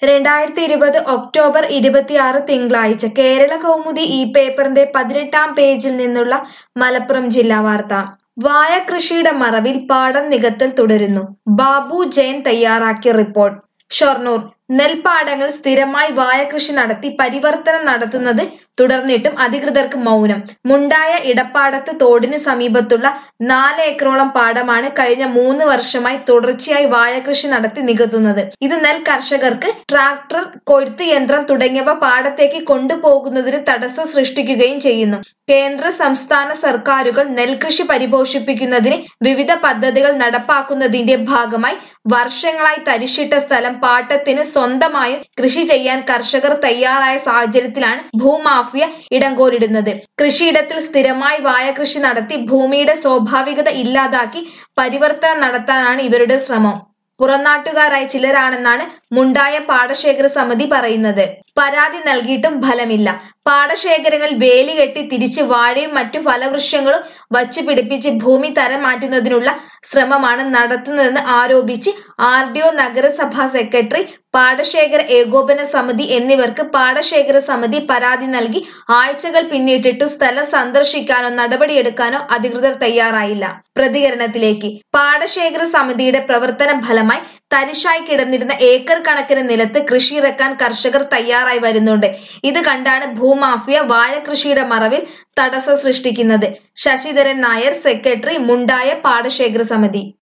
രണ്ടായിരത്തി ഇരുപത് ഒക്ടോബർ ഇരുപത്തിയാറ് തിങ്കളാഴ്ച കേരള കൗമുദി ഈ പേപ്പറിന്റെ പതിനെട്ടാം പേജിൽ നിന്നുള്ള മലപ്പുറം ജില്ലാ വാർത്ത വാഴ കൃഷിയുടെ മറവിൽ പാടം നികത്തൽ തുടരുന്നു ബാബു ജയൻ തയ്യാറാക്കിയ റിപ്പോർട്ട് ഷൊർണൂർ നെൽപ്പാടങ്ങൾ സ്ഥിരമായി വാഴ കൃഷി നടത്തി പരിവർത്തനം നടത്തുന്നത് തുടർന്നിട്ടും അധികൃതർക്ക് മൗനം മുണ്ടായ ഇടപ്പാടത്ത് തോടിന് സമീപത്തുള്ള നാല് ഏക്കറോളം പാടമാണ് കഴിഞ്ഞ മൂന്ന് വർഷമായി തുടർച്ചയായി വാഴ കൃഷി നടത്തി നികത്തുന്നത് ഇത് നെൽ കർഷകർക്ക് ട്രാക്ടർ കൊയ്ത്ത് യന്ത്രം തുടങ്ങിയവ പാടത്തേക്ക് കൊണ്ടുപോകുന്നതിന് തടസ്സം സൃഷ്ടിക്കുകയും ചെയ്യുന്നു കേന്ദ്ര സംസ്ഥാന സർക്കാരുകൾ നെൽകൃഷി പരിപോഷിപ്പിക്കുന്നതിന് വിവിധ പദ്ധതികൾ നടപ്പാക്കുന്നതിന്റെ ഭാഗമായി വർഷങ്ങളായി തരിശിട്ട സ്ഥലം പാട്ടത്തിന് സ്വന്തമായും കൃഷി ചെയ്യാൻ കർഷകർ തയ്യാറായ സാഹചര്യത്തിലാണ് ഭൂമാഫിയ ഇടങ്കോലിടുന്നത് കൃഷിയിടത്തിൽ സ്ഥിരമായി വാഴ കൃഷി നടത്തി ഭൂമിയുടെ സ്വാഭാവികത ഇല്ലാതാക്കി പരിവർത്തനം നടത്താനാണ് ഇവരുടെ ശ്രമം പുറംനാട്ടുകാരായ ചിലരാണെന്നാണ് മുണ്ടായ പാടശേഖര സമിതി പറയുന്നത് പരാതി നൽകിയിട്ടും ഫലമില്ല പാടശേഖരങ്ങൾ വേലി കെട്ടി തിരിച്ച് വാഴയും മറ്റു ഫലവൃക്ഷങ്ങളും വച്ചു പിടിപ്പിച്ച് ഭൂമി തരം മാറ്റുന്നതിനുള്ള ശ്രമമാണ് നടത്തുന്നതെന്ന് ആരോപിച്ച് ആർ ഡി ഒ നഗരസഭാ സെക്രട്ടറി പാടശേഖര ഏകോപന സമിതി എന്നിവർക്ക് പാടശേഖര സമിതി പരാതി നൽകി ആഴ്ചകൾ പിന്നിട്ടിട്ട് സ്ഥലം സന്ദർശിക്കാനോ നടപടിയെടുക്കാനോ അധികൃതർ തയ്യാറായില്ല പ്രതികരണത്തിലേക്ക് പാടശേഖര സമിതിയുടെ പ്രവർത്തന ഫലമായി തരിശായി കിടന്നിരുന്ന ഏക്കർ കണക്കിന് നിലത്ത് കൃഷി ഇറക്കാൻ കർഷകർ തയ്യാറായി വരുന്നുണ്ട് ഇത് കണ്ടാണ് ഭൂമാഫിയ വാഴ കൃഷിയുടെ മറവിൽ തടസ്സം സൃഷ്ടിക്കുന്നത് ശശിധരൻ നായർ സെക്രട്ടറി മുണ്ടായ പാടശേഖര സമിതി